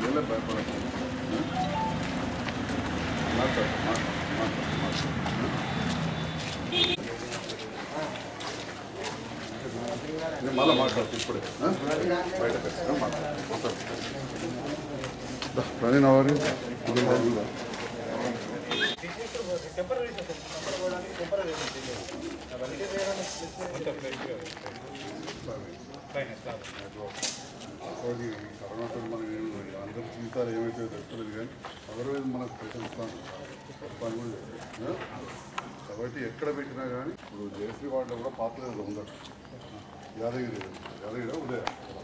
ఏళ్ళే భయపడకు మాట్లాడు మాట్లాడు మాట్లాడు మాట్లాడు నేను మళ్ళీ మాట్లాడుతూ ఇప్పుడే ఆ? బయటకు వచ్చి మాట్లాడు మాట్లాడు ప్రవీణ్ అవరు అది కరోనాతో మనం ఏం అందరి జీవితాలు ఏమైతే తెలుస్తలేదు కానీ అదర్వైజ్ మనకు ప్రశంస్తాను చెప్పాలని కూడా చెప్పాను. ఆ? కాబట్టి ఎక్కడ పెట్టినా కానీ ఇప్పుడు జయశ్రీ వాటిలో కూడా పాత్ర ఉండదు యాదగిరి యాదగిరి ఉదయ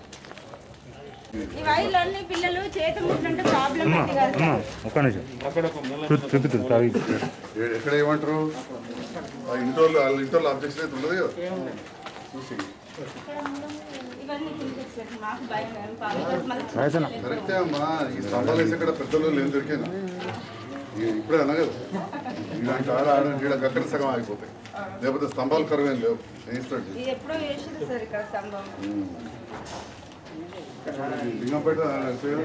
ఈ వయసులోని పిల్లలు చేతి ముట్టుంటే ప్రాబ్లం ఉంది కదా సార్. ఒక్క నిమిషం చూపుతుంది కావి ఏ- ఎక్కడ ఏమంటారు ఆ ఇంటర్లో వాళ్ళ ఇంటర్లో అబ్జెక్షన్ అయితే ఉండదు కదా చూసి ఇవన్నీ తీసేసి మాకు భయం ఏం కాదు. మళ్ళీ కరెక్టే అమ్మా ఈ స్తంభాలు వేసి ఇక్కడ పెద్దలు లేని దొరికింది ఇప్పుడే అన్నా కదా ఇలాంటి ఆడ ఆడ ఈడ అక్కడ సగం ఆగిపోతాయి లేకపోతే స్తంభాలు కరువు ఏం లేవు వేస్తాడు ఇది ఎప్పుడో వేసింది సార్ ఇక్కడ స్తంభం లింగంపేట పేరు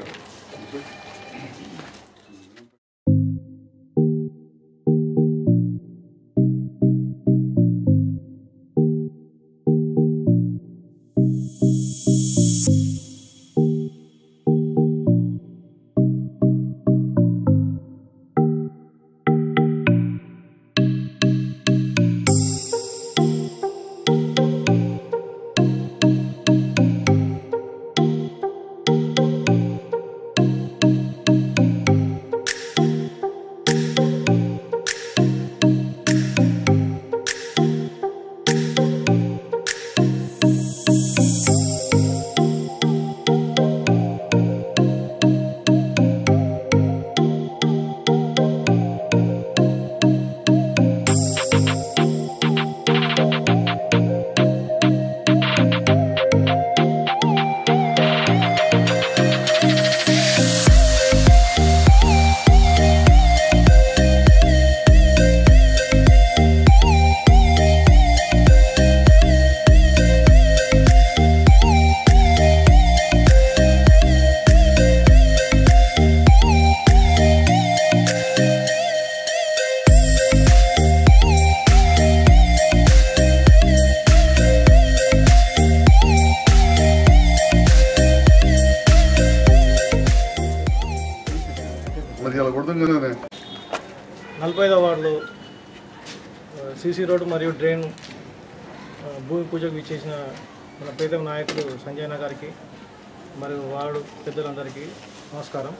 మరి ఇలా కొడుతుంది కదా నలభై ఐదో వార్డులో సీసీ రోడ్డు మరియు డ్రైన్ ఆ, భూమి పూజకు ఇచ్చేసిన మన ప్రీతం నాయకుడు సంజయ్ అన్న గారికి మరియు వార్డు పెద్దలందరికీ నమస్కారం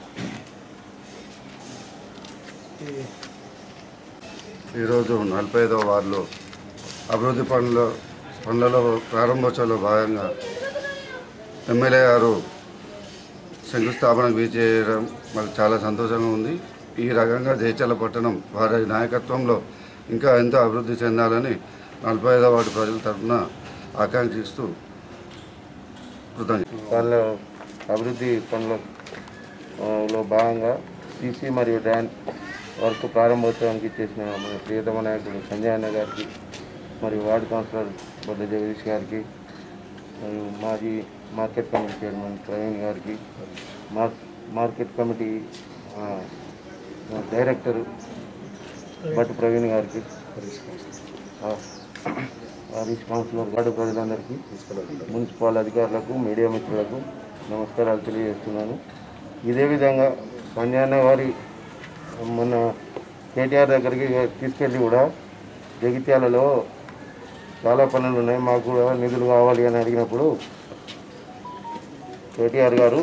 ఇది ఈరోజు నలభై ఐదవ వార్డులో అభివృద్ధి పనుల పనులలో ప్రారంభోత్సవంలో భాగంగా ఎమ్మెల్యే గారు శంకుస్థాపన చేయడం మాకు చాలా సంతోషంగా ఉంది ఈ రకంగా జయచల్ల పట్టణం వారి నాయకత్వంలో ఇంకా ఎంతో అభివృద్ధి చెందాలని నలభై ఐదవ వార్డు ప్రజల తరఫున ఆకాంక్షిస్తూ కృతజ్ఞత వాళ్ళ అభివృద్ధి పనుల ఆ, లో భాగంగా సీసీ మరియు డ్యాన్ వర్క్ ప్రారంభోత్సవానికి చేసిన మన ప్రియతమ నాయకుడు సంజయ్ అన్న గారికి మరియు వార్డు కౌన్సిలర్ బొడ్డ జగదీష్ గారికి మరియు మాజీ మార్కెట్ కమిటీ చైర్మన్ ప్రవీణ్ గారికి మార్ మార్కెట్ కమిటీ ఆ, డైరెక్టర్ భట్ ప్రవీణ్ గారికి ఆ, హరీష్ కౌన్సిలర్ వార్డు ప్రజలందరికీ మున్సిపల్ అధికారులకు మీడియా మిత్రులకు నమస్కారాలు తెలియజేస్తున్నాను ఇదే విధంగా సంజయన్న గారి మొన్న కేటీఆర్ దగ్గరికి తీసుకెళ్ళి కూడా జగిత్యాలలో చాలా పనులు ఉన్నాయి మాకు కూడా నిధులు కావాలి అని అడిగినప్పుడు కేటీఆర్ గారు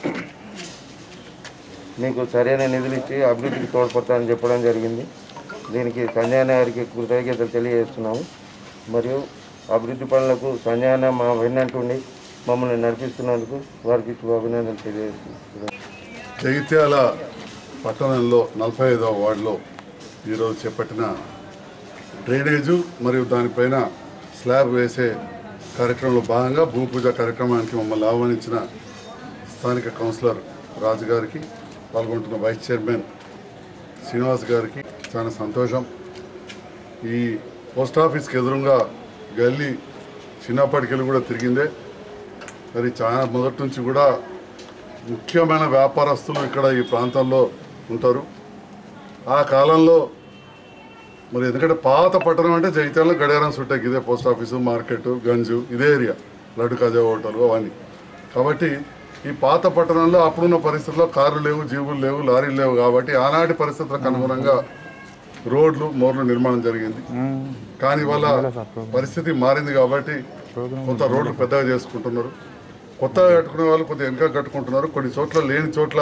మీకు సరైన నిధులు ఇచ్చి అభివృద్ధికి తోడ్పడతానని చెప్పడం జరిగింది దీనికి సంజయ్ అన్న గారికి కృతజ్ఞతలు తెలియజేస్తున్నాము మరియు అభివృద్ధి పనులకు సంజయ్ అన్న మా వెన్నంటుండి మమ్మల్ని నడిపిస్తున్నందుకు వారికి శుభాభినందనలు తెలియజేస్తున్నాను జగిత్యాల పట్టణంలో నలభై ఐదవ వార్డులో ఈరోజు చేపట్టిన డ్రైనేజు మరియు దానిపైన స్లాబ్ వేసే కార్యక్రమంలో భాగంగా భూమి పూజ కార్యక్రమానికి మమ్మల్ని ఆహ్వానించిన స్థానిక కౌన్సిలర్ రాజు గారికి పాల్గొంటున్న వైస్ చైర్మన్ శ్రీనివాస్ గారికి చాలా సంతోషం ఈ పోస్ట్ ఆఫీస్కి ఎదురుగా గల్లీ చిన్నప్పటికెళ్ళి కూడా తిరిగిందే మరి చాలా మొదటి నుంచి కూడా ముఖ్యమైన వ్యాపారస్తులు ఇక్కడ ఈ ప్రాంతంలో ఉంటారు ఆ కాలంలో మరి ఎందుకంటే పాత పట్టణం అంటే జైత్యాలలో గడియారం సుట్టకి ఇదే పోస్ట్ ఆఫీసు మార్కెట్ గంజు ఇదే ఏరియా లడ్డు కజా హోటల్ అవన్నీ కాబట్టి ఈ పాత పట్టణంలో అప్పుడున్న పరిస్థితుల్లో కార్లు లేవు జీవులు లేవు లారీలు లేవు కాబట్టి ఆనాటి పరిస్థితులకు అనుగుణంగా రోడ్లు మోర్లు నిర్మాణం జరిగింది కానీ వాళ్ళ పరిస్థితి మారింది కాబట్టి కొంత రోడ్లు పెద్దగా చేసుకుంటున్నారు కొత్తగా కట్టుకునే వాళ్ళు కొంత వెనక కట్టుకుంటున్నారు కొన్ని చోట్ల లేని చోట్ల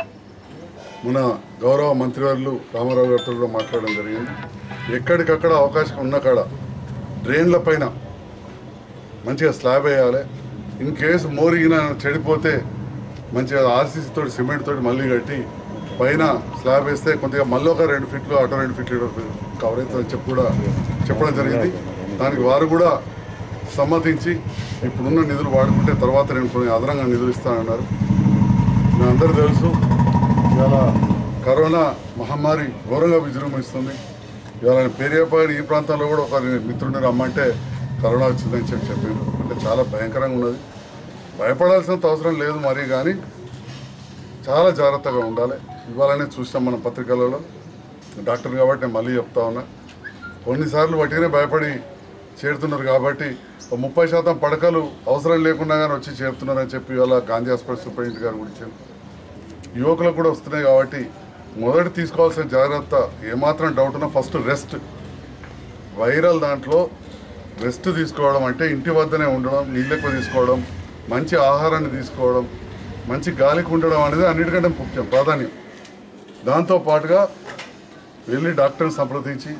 మన గౌరవ మంత్రివర్యులు రామారావు గారితో కూడా మాట్లాడడం జరిగింది ఎక్కడికక్కడ అవకాశం ఉన్న కాడ డ్రైన్ల పైన మంచిగా స్లాబ్ వేయాలి ఇన్ కేసు మోరిగిన చెడిపోతే మంచిగా ఆర్సీసీ తోటి సిమెంట్ తోటి మళ్ళీ కట్టి పైన స్లాబ్ వేస్తే కొద్దిగా మళ్ళీ ఒక రెండు ఫీట్లు అటు రెండు ఫీట్లు ఇటు కవర్ అవుతుందని చెప్పి కూడా చెప్పడం జరిగింది దానికి వారు కూడా సమ్మతించి ఇప్పుడున్న నిధులు వాడుకుంటే తర్వాత నేను కొన్ని అదనంగా నిధులు ఇస్తానన్నారు మీ అందరూ తెలుసు ఇవాళ కరోనా మహమ్మారి ఘోరంగా విజృంభిస్తుంది ఇవాళ పేరియపాయని ఈ ప్రాంతంలో కూడా ఒక మిత్రుడిని రమ్మంటే కరోనా వచ్చిందని చెప్పి చెప్పారు అంటే చాలా భయంకరంగా ఉన్నది భయపడాల్సినంత అవసరం లేదు మరి కానీ చాలా జాగ్రత్తగా ఉండాలి ఇవాళనే చూసినాం మన పత్రికలలో డాక్టర్ కాబట్టి నేను మళ్ళీ చెప్తా ఉన్నా కొన్నిసార్లు వాటినే భయపడి చేరుతున్నారు కాబట్టి ఒక ముప్పై శాతం పడకలు అవసరం లేకుండా కానీ వచ్చి చేరుతున్నారని చెప్పి ఇవాళ గాంధీ హాస్పిటల్ సూపరింటెండెంట్ గారు గురించి యువకులకు కూడా వస్తున్నాయి కాబట్టి మొదటి తీసుకోవాల్సిన జాగ్రత్త ఏమాత్రం డౌట్ ఉన్నా ఫస్ట్ రెస్ట్ వైరల్ దాంట్లో రెస్ట్ తీసుకోవడం అంటే ఇంటి వద్దనే ఉండడం నీళ్ళు ఎక్కువ తీసుకోవడం మంచి ఆహారాన్ని తీసుకోవడం మంచి గాలికి ఉండడం అనేది అన్నిటికంటే ముఖ్యం ప్రాధాన్యం దాంతో పాటుగా వెళ్ళి డాక్టర్ని సంప్రదించి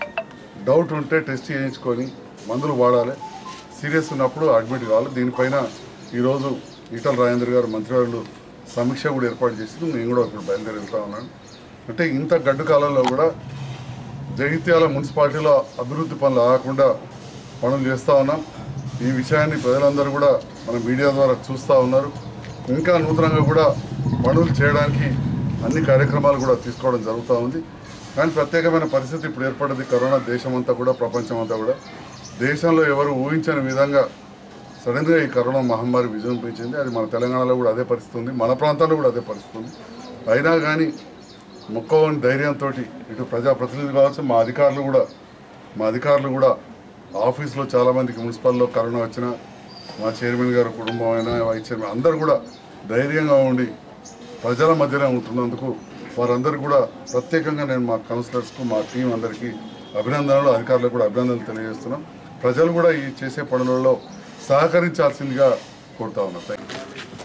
డౌట్ ఉంటే టెస్ట్ చేయించుకొని మందులు వాడాలి సీరియస్ ఉన్నప్పుడు అడ్మిట్ కావాలి దీనిపైన ఈరోజు ఈటల రాజేంద్ర గారు మంత్రివర్యులు సమీక్ష కూడా ఏర్పాటు చేసి నేను కూడా ఇప్పుడు బయలుదేరి వెళ్తా ఉన్నాను అంటే ఇంత గడ్డు కాలంలో కూడా జగిత్యాల మున్సిపాలిటీలో అభివృద్ధి పనులు ఆగకుండా పనులు చేస్తూ ఉన్నాం ఈ విషయాన్ని ప్రజలందరూ కూడా మన మీడియా ద్వారా చూస్తూ ఉన్నారు ఇంకా నూతనంగా కూడా పనులు చేయడానికి అన్ని కార్యక్రమాలు కూడా తీసుకోవడం జరుగుతూ ఉంది కానీ ప్రత్యేకమైన పరిస్థితి ఇప్పుడు ఏర్పడింది కరోనా దేశమంతా కూడా ప్రపంచం అంతా కూడా దేశంలో ఎవరు ఊహించని విధంగా సడన్గా ఈ కరోనా మహమ్మారి విజృంభించింది అది మన తెలంగాణలో కూడా అదే పరిస్థితి ఉంది మన ప్రాంతాల్లో కూడా అదే పరిస్థితి ఉంది అయినా కానీ మొక్కవని ధైర్యంతో ఇటు ప్రజాప్రతినిధులు కావచ్చు మా అధికారులు కూడా మా అధికారులు కూడా ఆఫీస్లో చాలామందికి మున్సిపల్లో కరోనా వచ్చిన మా చైర్మన్ గారి కుటుంబం అయినా వైస్ చైర్మన్ అందరూ కూడా ధైర్యంగా ఉండి ప్రజల మధ్యనే ఉంటున్నందుకు వారందరూ కూడా ప్రత్యేకంగా నేను మా కౌన్సిలర్స్కు మా టీం అందరికీ అభినందనలు అధికారులకు కూడా అభినందనలు తెలియజేస్తున్నాం ప్రజలు కూడా ఈ చేసే పనులలో సహకరించాల్సిందిగా కోరుతా ఉన్నాను థ్యాంక్ యూ